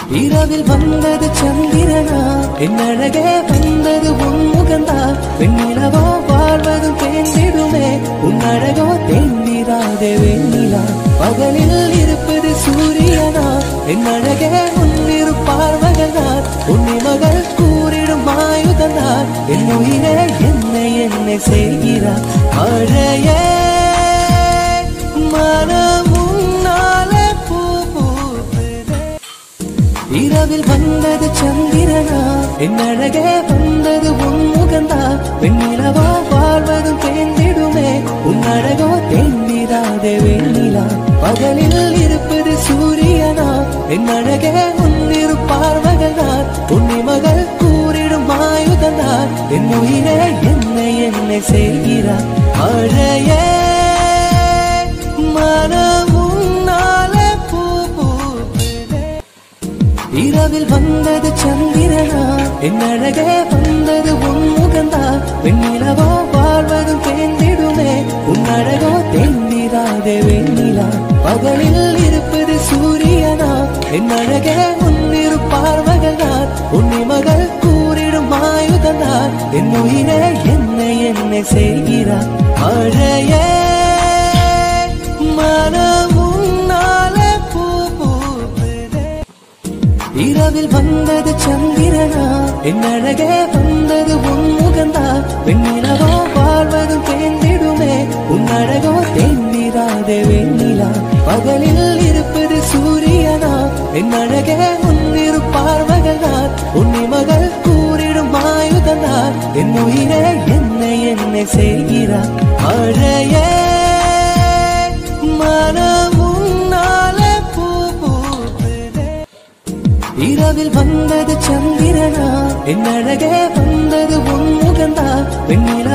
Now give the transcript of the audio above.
இரவில் வந்தது சந்திரனா என் அழகே வந்தது உன் முகந்தா வெண்ணிலவோ வாழ்வதும் தேர்ந்திடுமே உன் அழகோ தேர்ந்திராதே வெண்ணிலா பகலில் இருப்பது சூரியனா என் அழகே உன்னிரு பார்வகனார் உன்னை மகள் கூறிடும் ஆயுதனார் என் உயிரே என்னை என்னை செய்கிறார் அழையே மனம் உன்னாலே பூ பூக்குதே. இரவில் வந்தது சந்திரனா என் அழகே வந்தது உன் முகந்தா வெண்ணிலவா வாழ்வதும் தேர்ந்திடுமே உன் அழகோ தேர்ந்திராதே வெண்ணிலா பகலில் இருப்பது சூரியனா என் அழகே உன்னிரு பார்வகனார் உன்னை மகள் கூறிடும் ஆயுதனார் என் உயிரே என்னை என்னை செய்கிறார் அழையே மனம் உன்னாலே பூ பூக்குதே. இரவில் வந்தது சந்திரனா என் அழகே வந்தது உன் முகந்தா வெண்ணிலவோ வாழ்வதும் தேர்ந்திடுமே உன் அழகோ தேர்ந்திராதே வெண்ணிலா பகலில் இருப்பது சூரியனா என் அழகே உன்னிரு பார்வகனார் உன்னை மகள் கூறிடும் ஆயுதனார் என் உயிரே என்னை என்னை செய்கிறார் அழையே மனம் உன்னாலே பூ பூக்குதே. இரவில் வந்தது சந்திரனா என் அழகே வந்தது உன் முகந்தா வெண்ணிலவோ வாழ்வதும் தேர்ந்திடுமே உன் அழகோ தேர்ந்திராதே வெண்ணிலா பகலில் இருப்பது சூரியனா என் அழகே உன்னிரு பார்வகனார் உன்னை மகள் கூறிடும் ஆயுதனார் என் உயிரே என்னை என்னை செய்கிறார் அழையே மனம் உன்னாலே பூ பூக்குதே. இரவில் வந்தது சந்திரனா என் அழகே வந்தது உன் முகந்தா வெண்ணில